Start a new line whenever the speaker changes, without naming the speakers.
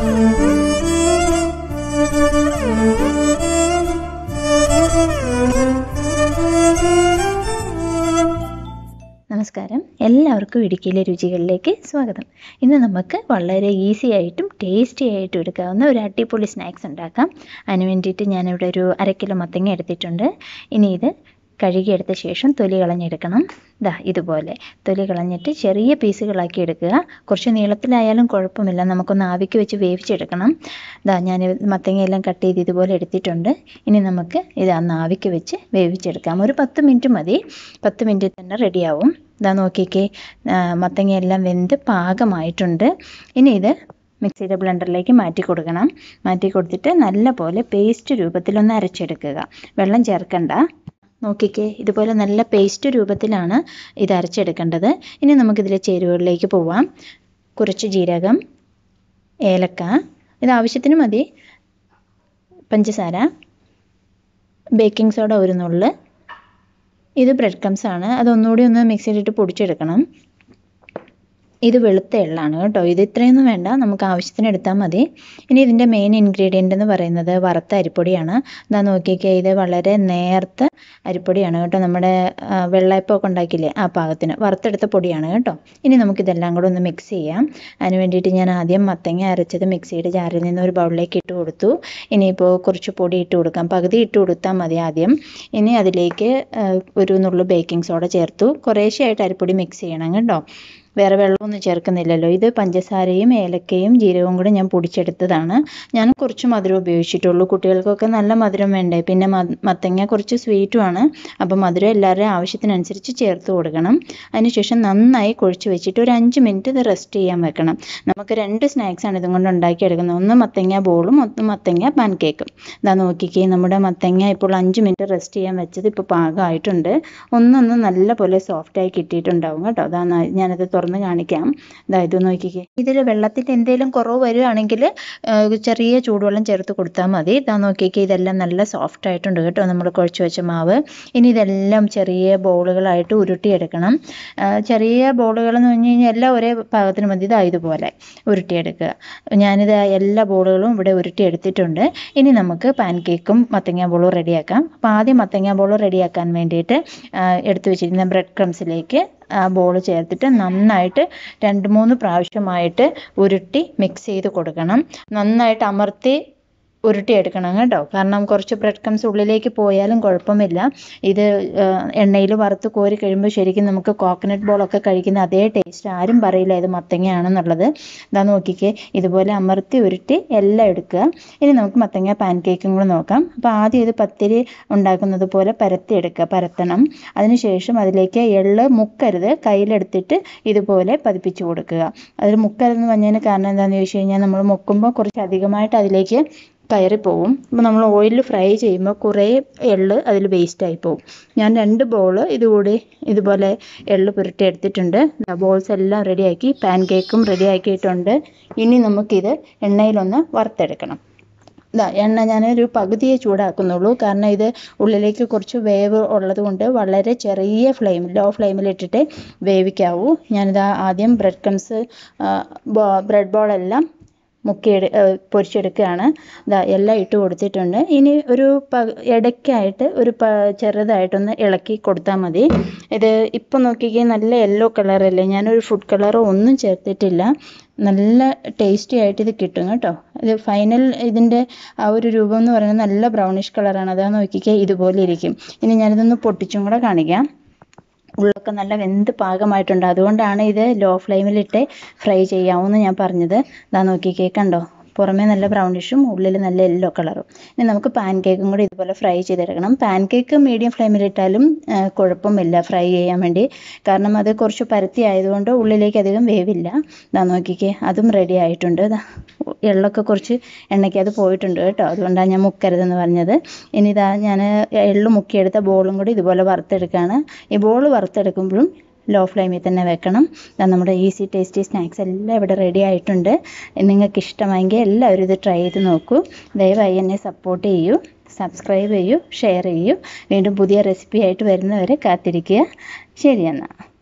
നമസ്കാരം എല്ലാവർക്കും ഇടുക്കിയിലെ രുചികളിലേക്ക് സ്വാഗതം ഇന്ന് നമുക്ക് വളരെ ഈസി ആയിട്ടും ടേസ്റ്റി ആയിട്ടും എടുക്കാവുന്ന ഒരു അടിപൊളി സ്നാക്സ് ഉണ്ടാക്കാം അതിന് വേണ്ടിയിട്ട് ഞാനിവിടെ ഒരു അര കിലോ മത്തങ്ങ എടുത്തിട്ടുണ്ട് ഇനി ഇത് കഴുകിയെടുത്ത ശേഷം തൊലി കളഞ്ഞെടുക്കണം ദാ ഇതുപോലെ തൊലി കളഞ്ഞിട്ട് ചെറിയ പീസുകളാക്കി എടുക്കുക കുറച്ച് നീളത്തിലായാലും കുഴപ്പമില്ല നമുക്കൊന്ന് ആവിക്ക് വെച്ച് വേവിച്ചെടുക്കണം ദാ ഞാൻ മത്തങ്ങയെല്ലാം കട്ട് ചെയ്ത് ഇതുപോലെ എടുത്തിട്ടുണ്ട് ഇനി നമുക്ക് ഇത് അന്ന് ആവിക്ക് വെച്ച് വേവിച്ചെടുക്കാം ഒരു പത്ത് മിനിറ്റ് മതി പത്ത് മിനിറ്റിൽ തന്നെ റെഡിയാവും ഇതാ നോക്കിക്കേ ആ, മത്തങ്ങയെല്ലാം വെന്ത് പാകമായിട്ടുണ്ട് ഇനി ഇത് മിക്സിയുടെ ബ്ലെൻഡറിലേക്ക് മാറ്റി കൊടുക്കണം മാറ്റി കൊടുത്തിട്ട് നല്ല പോലെ പേസ്റ്റ് രൂപത്തിലൊന്ന് അരച്ചെടുക്കുക വെള്ളം ചേർക്കണ്ട നോക്കിക്കേ ഇതുപോലെ നല്ല പേസ്റ്റ് രൂപത്തിലാണ് ഇത് അരച്ചെടുക്കേണ്ടത് ഇനി നമുക്കിതിലെ ചേരുവകളിലേക്ക് പോവാം കുറച്ച് ജീരകം ഏലക്ക ഇത് ആവശ്യത്തിന് മതി പഞ്ചസാര ബേക്കിംഗ് സോഡ ഒരു നുള്ള് ഇത് ബ്രെഡ് ക്രംസ് ആണ് അതൊന്നുകൂടി ഒന്ന് മിക്സിയിലിട്ട് പൊടിച്ചെടുക്കണം ഇത് വെളുത്ത എള്ളാണ് കേട്ടോ ഇത് ഇത്രയൊന്നും വേണ്ട നമുക്ക് ആവശ്യത്തിന് എടുത്താൽ മതി ഇനി ഇതിൻ്റെ മെയിൻ ഇൻഗ്രീഡിയൻ്റ് എന്ന് പറയുന്നത് വറുത്ത അരിപ്പൊടിയാണ് ഇതാ നോക്കിക്കേ ഇത് വളരെ നേർത്ത അരിപ്പൊടിയാണ് കേട്ടോ നമ്മുടെ ആ, വെള്ളയപ്പമൊക്കെ ഉണ്ടാക്കില്ലേ ആ പാകത്തിന് വറുത്തെടുത്ത പൊടിയാണ് കേട്ടോ ഇനി നമുക്കിതെല്ലാം കൂടെ ഒന്ന് മിക്സ് ചെയ്യാം അതിന് വേണ്ടിയിട്ട് ഞാൻ ആദ്യം മത്തങ്ങ അരച്ചത് മിക്സിയുടെ ജാറിൽ നിന്ന് ഒരു ബൗളിലേക്ക് ഇട്ട് കൊടുത്തു ഇനിയിപ്പോൾ കുറച്ച് പൊടി ഇട്ട് കൊടുക്കാം പകുതി ഇട്ട് കൊടുത്താൽ മതി ആദ്യം ഇനി അതിലേക്ക് ആ, ഒരു നുള്ളു ബേക്കിംഗ് സോഡ ചേർത്തു കുറേശ്ശെയായിട്ട് അരിപ്പൊടി മിക്സ് ചെയ്യണം കേട്ടോ വേറെ വെള്ളമൊന്നും ചേർക്കുന്നില്ലല്ലോ ഇത് പഞ്ചസാരയും ഏലക്കയും ജീരകവും കൂടെ ഞാൻ പൊടിച്ചെടുത്തതാണ് ഞാൻ കുറച്ച് മധുരം ഉപയോഗിച്ചിട്ടുള്ളൂ കുട്ടികൾക്കൊക്കെ നല്ല മധുരം വേണ്ടേ പിന്നെ മ- മത്തങ്ങ കുറച്ച് സ്വീറ്റുമാണ് അപ്പോൾ മധുരം എല്ലാവരുടെയും ആവശ്യത്തിനനുസരിച്ച് ചേർത്ത് കൊടുക്കണം അതിനുശേഷം നന്നായി കുഴച്ച് വെച്ചിട്ട് ഒരു അഞ്ച് മിനിറ്റ് ഇത് റെസ്റ്റ് ചെയ്യാൻ വെക്കണം നമുക്ക് രണ്ട് സ്നാക്സാണ് ഇതും കൊണ്ട് ഉണ്ടാക്കിയെടുക്കുന്നത് ഒന്ന് മത്തങ്ങ ബോളും ഒന്ന് മത്തങ്ങ പാൻ കേക്കും ഇതാ നോക്കിക്കേ നമ്മുടെ മത്തങ്ങ ഇപ്പോൾ അഞ്ച് മിനിറ്റ് റെസ്റ്റ് ചെയ്യാൻ വെച്ചത് ഇപ്പോൾ പാകമായിട്ടുണ്ട് ഒന്നൊന്ന് നല്ല പോലെ സോഫ്റ്റായി കിട്ടിയിട്ടുണ്ടാവും കേട്ടോ അതാ ന- ഞാനത് തുറന്ന് കാണിക്കാം ഇതാ ഇത് നോക്കിക്കേ ഇതിൽ വെള്ളത്തിൽ എന്തെങ്കിലും കുറവ് വരികയാണെങ്കിൽ ചെറിയ ചൂടുവെള്ളം ചേർത്ത് കൊടുത്താൽ മതി ഇതാ നോക്കിക്കേ ഇതെല്ലാം നല്ല സോഫ്റ്റ് ആയിട്ടുണ്ട് കേട്ടോ നമ്മൾ കുഴച്ച് വെച്ച മാവ് ഇനി ഇതെല്ലാം ചെറിയ ബോളുകളായിട്ട് ഉരുട്ടിയെടുക്കണം ആ, ചെറിയ ബോളുകൾ എന്ന് പറഞ്ഞു കഴിഞ്ഞാൽ എല്ലാം ഒരേ പാകത്തിന് മതി ഇതാ ഇതുപോലെ ഉരുട്ടിയെടുക്കുക ഞാനിത് എല്ലാ ബോളുകളും ഇവിടെ ഉരുട്ടിയെടുത്തിട്ടുണ്ട് ഇനി നമുക്ക് പാൻ കേക്കും മത്തങ്ങ ബോളും റെഡിയാക്കാം അപ്പോൾ ആദ്യം മത്തങ്ങ ബോൾ റെഡിയാക്കാൻ വേണ്ടിയിട്ട് ആ, എടുത്തു വെച്ചിരുന്ന ബ്രെഡ് ക്രംസിലേക്ക് ആ ബോൾ ചേർത്തിട്ട് നന്നായിട്ട് രണ്ട് മൂന്ന് പ്രാവശ്യമായിട്ട് ഉരുട്ടി മിക്സ് ചെയ്ത് കൊടുക്കണം നന്നായിട്ട് അമർത്തി ഉരുട്ടിയെടുക്കണം കേട്ടോ കാരണം കുറച്ച് ബ്രെഡ് ക്രംസ് ഉള്ളിലേക്ക് പോയാലും കുഴപ്പമില്ല ഇത് എണ്ണയിൽ വറുത്ത് കോരി കഴിയുമ്പോൾ ശരിക്കും നമുക്ക് കോക്കനട്ട് ബോളൊക്കെ കഴിക്കുന്ന അതേ ടേസ്റ്റ് ആരും പറയില്ല ഇത് മത്തങ്ങയാണെന്നുള്ളത് ഇതാ നോക്കിക്കേ ഇതുപോലെ അമർത്തി ഉരുട്ടി എല്ലാം എടുക്കുക ഇനി നമുക്ക് മത്തങ്ങ പാൻ കേക്കും കൂടെ നോക്കാം അപ്പോൾ ആദ്യം ഇത് പത്തിരി ഉണ്ടാക്കുന്നത് പോലെ പരത്തി എടുക്കുക പരത്തണം അതിനുശേഷം അതിലേക്ക് എള്ള് മുക്കരുത് കയ്യിലെടുത്തിട്ട് ഇതുപോലെ പതിപ്പിച്ച് കൊടുക്കുക അതിൽ മുക്കരുതെന്ന് പറഞ്ഞതിന് കാരണം എന്താണെന്ന് ചോദിച്ചു കഴിഞ്ഞാൽ നമ്മൾ മുക്കുമ്പോൾ കുറച്ച് അധികമായിട്ട് അതിലേക്ക് കയറിപ്പോവും അപ്പോൾ നമ്മൾ ഓയിലിൽ ഫ്രൈ ചെയ്യുമ്പോൾ കുറേ എള്ള് അതിൽ വേസ്റ്റായി പോകും ഞാൻ രണ്ട് ബോൾ ഇതുകൂടി ഇതുപോലെ എള്ള് പുരട്ടി എടുത്തിട്ടുണ്ട് ബോൾസ് എല്ലാം റെഡിയാക്കി പാൻ കേക്കും റെഡിയാക്കിയിട്ടുണ്ട് ഇനി നമുക്കിത് എണ്ണയിലൊന്ന് വറുത്തെടുക്കണം ഇതാ എണ്ണ ഞാനൊരു പകുതിയെ ചൂടാക്കുന്നുള്ളൂ കാരണം ഇത് ഉള്ളിലേക്ക് കുറച്ച് വേവ് ഉള്ളത് കൊണ്ട് വളരെ ചെറിയ ഫ്ലെയിം ലോ ഫ്ലെയിമിലിട്ടിട്ട് വേവിക്കാവൂ ഞാനിതാ ആദ്യം ബ്രെഡ് ക്രംസ് ബ്രെഡ് ബോളെല്ലാം മുക്കിയെടു പൊരിച്ചെടുക്കുകയാണ് ഇതാ എല്ലാം ഇട്ട് കൊടുത്തിട്ടുണ്ട് ഇനി ഒരു പ ഇടയ്ക്കായിട്ട് ഒരു പ ചെറുതായിട്ടൊന്ന് ഇളക്കി കൊടുത്താൽ മതി ഇത് ഇപ്പം നോക്കിക്കേ നല്ല യെല്ലോ കളറല്ലേ ഞാനൊരു ഫുഡ് കളറോ ഒന്നും ചേർത്തിട്ടില്ല നല്ല ടേസ്റ്റി ആയിട്ട് ഇത് കിട്ടും കേട്ടോ ഇത് ഫൈനൽ ഇതിൻ്റെ ആ ഒരു രൂപം എന്ന് പറയുന്നത് നല്ല ബ്രൗണിഷ് കളറാണ് അതാ നോക്കിക്കേ ഇതുപോലെ ഇരിക്കും ഇനി ഞാനിതൊന്ന് പൊട്ടിച്ചും കൂടെ കാണിക്കാം ഉള്ളൊക്കെ നല്ല വെന്ത് പാകമായിട്ടുണ്ട് അതുകൊണ്ടാണ് ഇത് ലോ ഫ്ലെയിമിലിട്ട് ഫ്രൈ ചെയ്യാവൂന്ന് ഞാൻ പറഞ്ഞത് ഇതാ നോക്കിക്കേ കണ്ടോ പുറമേ നല്ല ബ്രൗണിഷും ഉള്ളിൽ നല്ല യെല്ലോ കളറും ഇനി നമുക്ക് പാൻ കേക്കും കൂടി ഇതുപോലെ ഫ്രൈ ചെയ്തെടുക്കണം പാൻ കേക്ക് മീഡിയം ഫ്ലെയിമിലിട്ടാലും ആ, കുഴപ്പമില്ല ഫ്രൈ ചെയ്യാൻ വേണ്ടി കാരണം അത് കുറച്ച് പരത്തി ആയതുകൊണ്ട് ഉള്ളിലേക്ക് അധികം വേവില്ല ഇതാ നോക്കിക്കേ അതും റെഡി ആയിട്ടുണ്ട് ദാ എള്ളൊക്കെ കുറച്ച് എണ്ണയ്ക്ക് അത് പോയിട്ടുണ്ട് കേട്ടോ അതുകൊണ്ടാണ് ഞാൻ മുക്കരുതെന്ന് പറഞ്ഞത് ഇനി ഇതാ ഞാൻ എള്ള് മുക്കിയെടുത്ത ബോളും കൂടി ഇതുപോലെ വറുത്തെടുക്കുകയാണ് ഈ ബോൾ വറുത്തെടുക്കുമ്പോഴും ലോ ഫ്ലെയിമിൽ തന്നെ വെക്കണം ദാ നമ്മുടെ ഈസി ടേസ്റ്റി സ്നാക്സ് എല്ലാം ഇവിടെ റെഡി ആയിട്ടുണ്ട് നിങ്ങൾക്ക് ഇഷ്ടമായെങ്കിൽ എല്ലാവരും ഇത് ട്രൈ ചെയ്ത് നോക്കൂ ദയവായി എന്നെ സപ്പോർട്ട് ചെയ്യൂ സബ്സ്ക്രൈബ് ചെയ്യൂ ഷെയർ ചെയ്യൂ വീണ്ടും പുതിയ റെസിപ്പി ആയിട്ട് വരുന്നവരെ കാത്തിരിക്കുക ശരി എന്നാൽ